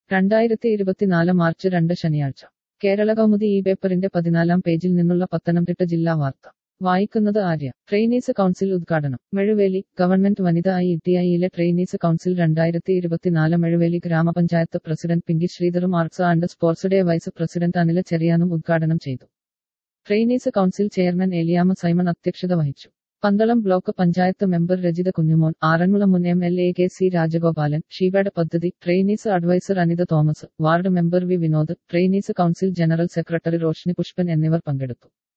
രണ്ടായിരത്തി ഇരുപത്തിനാല് മാർച്ച് രണ്ട് ശനിയാഴ്ച കേരള കൗമുദി ഈ പേപ്പറിന്റെ പതിനാലാം പേജിൽ നിന്നുള്ള പത്തനംതിട്ട ജില്ലാ വാർത്ത വായിക്കുന്നത് ആര്യ ട്രെയിനീസ് കൗൺസിൽ ഉദ്ഘാടനം മെഴുവേലി ഗവൺമെന്റ് വനിതാ ഐ ടി ഐയിലെ ട്രെയിനീസ് കൗൺസിൽ രണ്ടായിരത്തി ഇരുപത്തിനാല് മെഴുവേലി ഗ്രാമപഞ്ചായത്ത് പ്രസിഡന്റ് പിങ്കി ശ്രീധറും arts and sports day vice president Anila ചെറിയാനും ഉദ്ഘാടനം ചെയ്തു trainees council chairman Eliyama Simon അധ്യക്ഷത വഹിച്ചു പന്തളം ബ്ലോക്ക് പഞ്ചായത്ത് മെമ്പർ രജിത കുഞ്ഞുമോൻ ആറന്മുള മുൻ M L A K C Rajagopalan ഷീബാഡ് പദ്ധതി trainees adviser Anitha Thomas ward member V Vinod trainees council general secretary Roshni Pushpan എന്നിവർ പങ്കെടുത്തു